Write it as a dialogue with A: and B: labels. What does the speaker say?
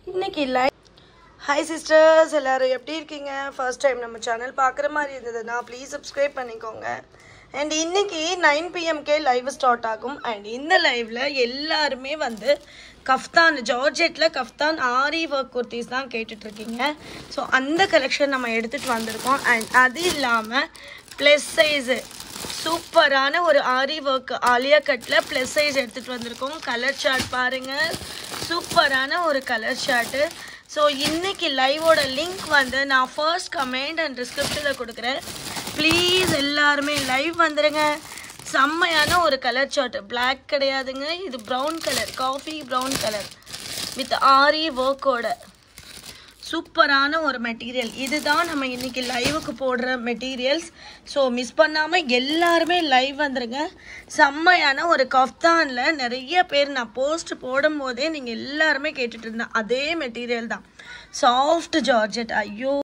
A: இன்னைக்கு live hi sisters எல்லாரும் எப்படி இருக்கீங்க ஃபர்ஸ்ட் டைம் நம்ம சேனல் பார்க்குற மாதிரி இருந்ததுன்னா ப்ளீஸ் சப்ஸ்கிரைப் பண்ணிக்கோங்க அண்ட் இன்னைக்கு நைன் பிஎம்கே லைவ் ஸ்டார்ட் ஆகும் அண்ட் இந்த லைவ்ல எல்லாருமே வந்து கஃப்தான் ஜார்ஜெட்டில் கஃப்தான் ஆரி ஒர்க் குர்த்திஸ் தான் கேட்டுட்டு இருக்கீங்க ஸோ அந்த கலெக்ஷன் நம்ம எடுத்துகிட்டு வந்திருக்கோம் அண்ட் அது இல்லாமல் ப்ளஸ் சைஸு சூப்பரான ஒரு ஆரி ஒர்க் ஆலியா கட்டில் ப்ளஸ் சைஸ் எடுத்துகிட்டு வந்திருக்கோம் கலர் சார்ட் பாருங்கள் சூப்பரான ஒரு கலர் சார்ட்டு ஸோ இன்னைக்கு லைவோட லிங்க் வந்து நான் ஃபர்ஸ்ட் கமெண்ட் அண்ட் டிஸ்கிரிப்ஷனில் கொடுக்குறேன் ப்ளீஸ் எல்லாருமே லைவ் வந்துடுங்க செம்மையான ஒரு கலர் சார்ட் Black கிடையாதுங்க இது brown colour coffee brown colour with aari ஒர்க்கோட சூப்பரான ஒரு மெட்டீரியல் இதுதான் நம்ம இன்னைக்கு லைவுக்கு போடுற மெட்டீரியல்ஸ் ஸோ மிஸ் பண்ணாமல் எல்லாருமே லைவ் வந்துருங்க செம்மையான ஒரு கஃப்தானில் நிறைய பேர் நான் போஸ்ட் போடும்போதே நீங்கள் எல்லாருமே கேட்டுட்டு இருந்தேன் அதே மெட்டீரியல் தான் சாஃப்ட் ஜார்ஜெட் ஐயோ